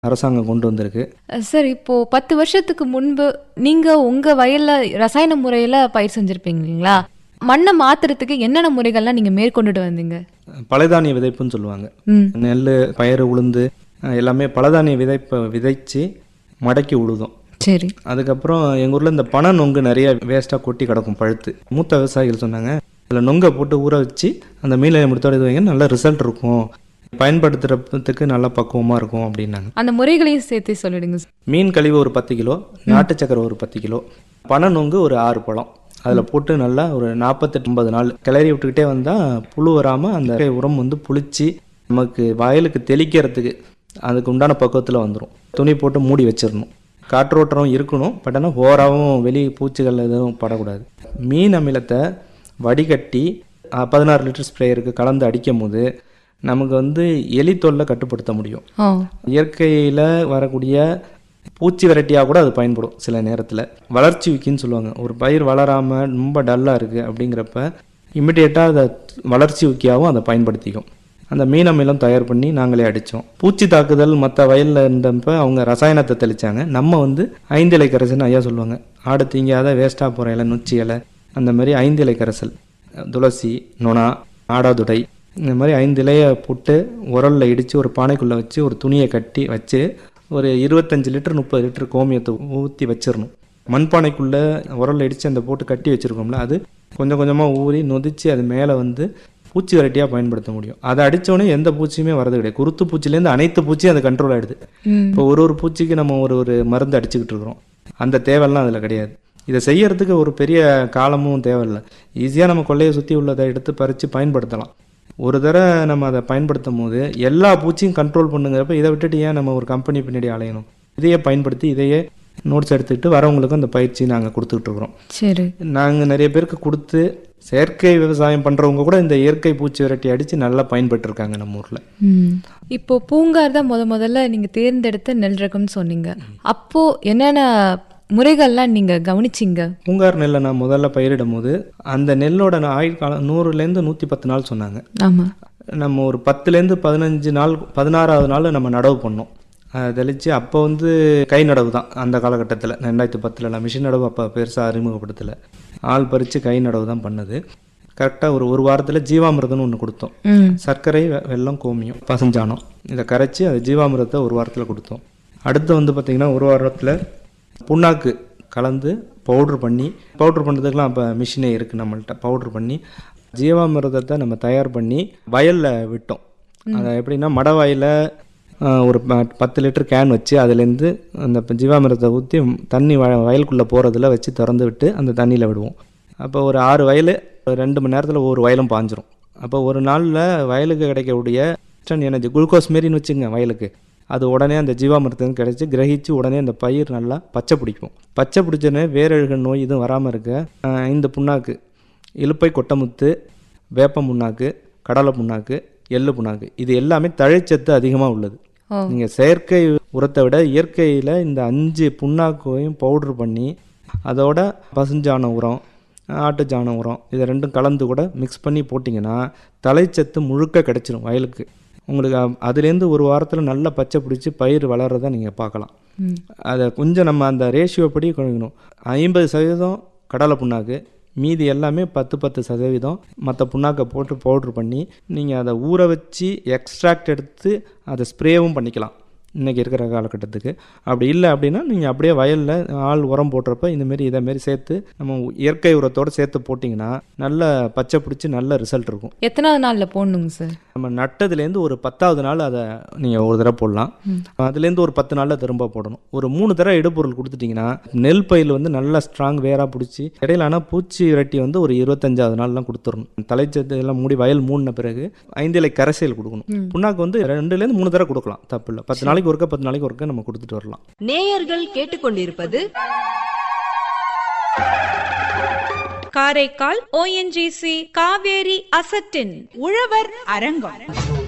அரசாங்கம் கொண்டு வந்திருக்கு அஹ் சார் இப்போ பத்து வருஷத்துக்கு முன்பு நீங்க உங்க வயல்ல ரசாயன முறையில பயிர் செஞ்சிருப்பீங்க இல்லைங்களா மண்ணை மாத்துறதுக்கு என்னென்ன முறைகள்லாம் நீங்க மேற்கொண்டுட்டு வந்தீங்க பழைதானிய விதைப்புன்னு சொல்லுவாங்க ம் நெல் பயிறு உளுந்து அஹ் எல்லாமே பலதானிய விதைப்பை விதைச்சு மடக்கி உழுதும் சரி அதுக்கப்புறம் எங்கள் ஊரில் இந்த பனை நொங்கு நிறைய வேஸ்ட்டாக கொட்டி கிடக்கும் பழுத்து மூத்த விவசாயிகள் சொன்னாங்க அதில் நொங்கை போட்டு ஊற வச்சு அந்த மீன் முடித்தோட இது வைங்க நல்ல ரிசல்ட் இருக்கும் பயன்படுத்துறதுக்கு நல்ல பக்குவமாக இருக்கும் அப்படின்னாங்க அந்த முறைகளையும் சேர்த்து சொல்லிடுங்க சார். மீன் கழிவு ஒரு பத்து கிலோ நாட்டு சக்கரை ஒரு பத்து கிலோ பனை நொங்கு ஒரு ஆறு பழம் அதில் போட்டு நல்லா ஒரு நாற்பத்தெட்டு ஐம்பது நாள் கிளறி விட்டுக்கிட்டே வந்தால் புழு வராமல் அந்த உரம் வந்து புளிச்சு நமக்கு வயலுக்கு தெளிக்கிறதுக்கு அதுக்கு உண்டான பக்குவத்தில் வந்துடும் துணி போட்டு மூடி வச்சிடணும் காற்றோட்டம் இருக்கணும் பட் ஆனால் ஓராவும் வெளி பூச்சிகள் எதுவும் படக்கூடாது மீன் அமிலத்தை வடிகட்டி அஹ், பதினாறு லிட்டர் ஸ்ப்ரேயருக்கு கலந்து அடிக்கும் போது நமக்கு வந்து எலி தொல்லை கட்டுப்படுத்த முடியும் ஓ இயற்கையில் வரக்கூடிய பூச்சி வெரைட்டியாக கூட அது பயன்படும் சில நேரத்தில் வளர்ச்சி ஊக்கின்னு சொல்லுவாங்க ஒரு பயிர் வளராமல் ரொம்ப டல்லாக இருக்குது அப்படிங்கிறப்ப இமிடியேட்டாக அதை வளர்ச்சி ஊக்கியாகவும் அதை பயன்படுத்திக்கும் அந்த மீன் அமிலம் தயார் பண்ணி நாங்களே அடித்தோம் பூச்சி தாக்குதல் மற்ற வயலில் இருந்தப்ப அவங்க ரசாயனத்தை தெளித்தாங்க நம்ம வந்து ஐந்து இலை கரைசல்னு ஐயா சொல்லுவாங்க ஆடு தீங்காத வேஸ்ட்டாக போகிற இலை நொச்சி இலை அந்த மாதிரி ஐந்து இலை கரைசல் துளசி நொணா ஆடாதுடை இந்த மாதிரி ஐந்து இலையை போட்டு உரலில் இடித்து ஒரு பானைக்குள்ளே வச்சு ஒரு துணியை கட்டி வச்சு ஒரு இருபத்தஞ்சு லிட்டர் முப்பது லிட்டர் கோமியத்தை ஊற்றி வச்சிடணும் மண்பானைக்குள்ளே உரலில் இடித்து அந்த போட்டு கட்டி வச்சுருக்கோம்ல அது கொஞ்சம் கொஞ்சமாக ஊறி நொதிச்சு அது மேலே வந்து பூச்சி வெரைட்டியாக பயன்படுத்த முடியும் அதை அடித்தோடனே எந்த பூச்சியுமே வரது கிடையாது குருத்து பூச்சிலேருந்து அனைத்து பூச்சியும் அது கண்ட்ரோல் ஆகிடுது ம் இப்போ ஒரு ஒரு பூச்சிக்கு நம்ம ஒரு ஒரு மருந்து அடிச்சுக்கிட்டு இருக்கிறோம் அந்த தேவையெல்லாம் அதில் கிடையாது இதை செய்யறதுக்கு ஒரு பெரிய காலமும் தேவையில்லை ஈஸியாக நம்ம கொள்ளையை சுற்றி உள்ளதை எடுத்து பறித்து பயன்படுத்தலாம் ஒரு தடவை நம்ம அதை பயன்படுத்தும் போது எல்லா பூச்சியும் கண்ட்ரோல் பண்ணுங்கிறப்ப இதை விட்டுட்டு ஏன் நம்ம ஒரு கம்பெனி பின்னாடி அலையணும் இதையே பயன்படுத்தி இதையே நோட்ஸ் எடுத்துக்கிட்டு வரவங்களுக்கும் அந்த பயிற்சி நாங்கள் கொடுத்துக்கிட்டு இருக்கிறோம் சரி நாங்கள் நிறைய பேருக்கு கொடுத்து செயற்கை விவசாயம் பண்ணுறவங்க கூட இந்த இயற்கை பூச்சி விரட்டி அடித்து நல்லா பயன்பட்டுருக்காங்க நம்ம ஊரில் ம் இப்போ பூங்கார் தான் முத முதல்ல நீங்க தேர்ந்தெடுத்த நெல் ரகம்னு சொன்னீங்க அப்போ என்னென்ன முறைகள்லாம் நீங்க கவனிச்சீங்க பூங்கார் நெல்லை நான் முதல்ல பயிரிடும் போது அந்த நெல்லோட ஆயுள் காலம் நூறுலேருந்து நூற்றி பத்து நாள் சொன்னாங்க ஆமா நம்ம ஒரு பத்துலேருந்து பதினஞ்சு நாள் பதினாறாவது நாள் நம்ம நடவு பண்ணோம் அதை தெளித்து அப்போ வந்து கை நடவு தான் அந்த காலகட்டத்தில் ரெண்டாயிரத்தி பத்துலலாம் மிஷின் நடவு அப்போ பெருசாக அறிமுகப்படுத்தலை ஆள் பறித்து கை நடவு தான் பண்ணது கரெக்டாக ஒரு ஒரு வாரத்தில் ஜீவாமிர்தம்னு ஒன்று கொடுத்தோம் ம் சர்க்கரை வெ- வெல்லம் கோமியம் பசஞ்சானம் இதை கரைச்சி அது ஜீவாமிரத்தை ஒரு வாரத்தில் கொடுத்தோம் அடுத்து வந்து பார்த்திங்கன்னா ஒரு வாரத்தில் புண்ணாக்கு கலந்து பவுட்ரு பண்ணி பவுட்ரு பண்ணுறதுக்கெலாம் அப்போ மிஷினே இருக்குது நம்மள்ட்ட பவுட்ரு பண்ணி ஜீவாமிர்தத்தை நம்ம தயார் பண்ணி வயலில் விட்டோம் அதை எப்படின்னா மட வயலில் ஒரு ப- பத்து லிட்டர் கேன் வச்சு அதுலேருந்து அந்த ப- ஜீவாமிர்தத்தை ஊற்றி தண்ணி வ வயலுக்குள்ளே போகிறதுல வச்சு திறந்து விட்டு அந்த தண்ணியில் விடுவோம் அப்போ ஒரு ஆறு வயல் ஒரு ரெண்டு மணி நேரத்தில் ஒவ்வொரு வயலும் பாஞ்சிரும் அப்போ ஒரு நாளில் வயலுக்கு கிடைக்கக்கூடிய இன்ஸ்டன்ட் எனர்ஜி குளுக்கோஸ் மாரின்னு வச்சுங்க வயலுக்கு அது உடனே அந்த ஜீவாமிர்தம் கிடைச்சி கிரகிச்சு உடனே அந்த பயிர் நல்லா பச்சை பிடிக்கும் பச்சை பிடிச்சோடனே வேரழுகல் நோய் இதுவும் வராமல் இருக்க ஆஹ், இந்த புண்ணாக்கு இலுப்பை கொட்டமுத்து வேப்ப புண்ணாக்கு கடலை புண்ணாக்கு எள்ளு புண்ணாக்கு இது எல்லாமே தழைச்சத்து அதிகமாக உள்ளது ஓ நீங்கள் செயற்கை உரத்தை விட இயற்கையில் இந்த அஞ்சு புண்ணாக்கையும் பவுட்ரு பண்ணி அதோட பசுஞ்சாண உரம் ஆட்டுச்சாண உரம் இதை ரெண்டும் கலந்து கூட மிக்ஸ் பண்ணி போட்டிங்கன்னா தலைச்சத்து முழுக்க கிடச்சிரும் வயலுக்கு உங்களுக்கு அ- அதுலேருந்து ஒரு வாரத்தில் நல்லா பச்சை பிடிச்சி பயிர் வளர்றதை நீங்கள் பார்க்கலாம் ம் அதை கொஞ்சம் நம்ம அந்த ரேஷியோ படி குறைக்கணும் ஐம்பது சதவீதம் கடலை புண்ணாக்கு மீதி எல்லாமே பத்து பத்து சதவீதம் மற்ற புண்ணாக்கை போட்டு பவுட்ரு பண்ணி நீங்கள் அதை ஊற வச்சு எக்ஸ்ட்ராக்ட் எடுத்து அதை ஸ்ப்ரேவும் பண்ணிக்கலாம் இன்றைக்கி இருக்கிற காலகட்டத்துக்கு அப்படி இல்லை அப்படின்னா நீங்கள் அப்படியே வயலில் ஆள் உரம் போடுறப்ப இந்தமாரி இதேமாரி சேர்த்து நம்ம இயற்கை உரத்தோடு சேர்த்து போட்டிங்கன்னா நல்ல பச்சை பிடிச்சி நல்ல ரிசல்ட் இருக்கும் எத்தனாவது நாள்ல போடணுங்க சார் நம்ம நட்டதுலேருந்து ஒரு பத்தாவது நாள் அதை நீங்கள் ஒரு தடவை போடலாம் அதுலேருந்து ஒரு பத்து நாளில் திரும்ப போடணும் ஒரு மூணு தடவை இடுபொருள் கொடுத்துட்டிங்கன்னா நெல் பயிர் வந்து நல்லா ஸ்ட்ராங் வேராக பிடிச்சி இடையில ஆனால் பூச்சி விரட்டி வந்து ஒரு இருபத்தஞ்சாவது நாள்லாம் கொடுத்துடணும் தலைச்சத்து எல்லாம் மூடி வயல் மூடின பிறகு ஐந்து இலை கரைசல் கொடுக்கணும் புண்ணாக்கு வந்து ரெண்டுலேருந்து மூணு தடவை கொடுக்கலாம் தப்பு இல்லை பத்து நாளைக்கு ஒருக்க பத்து நாளைக்கு ஒருக்க நம்ம கொடுத்துட்டு வரலாம் நேயர்கள் கேட்டுக்கொண்டிருப்பது காரைக்கால் ஓஎன்ஜிசி காவேரி அசட்டின் உழவர் அரங்கம்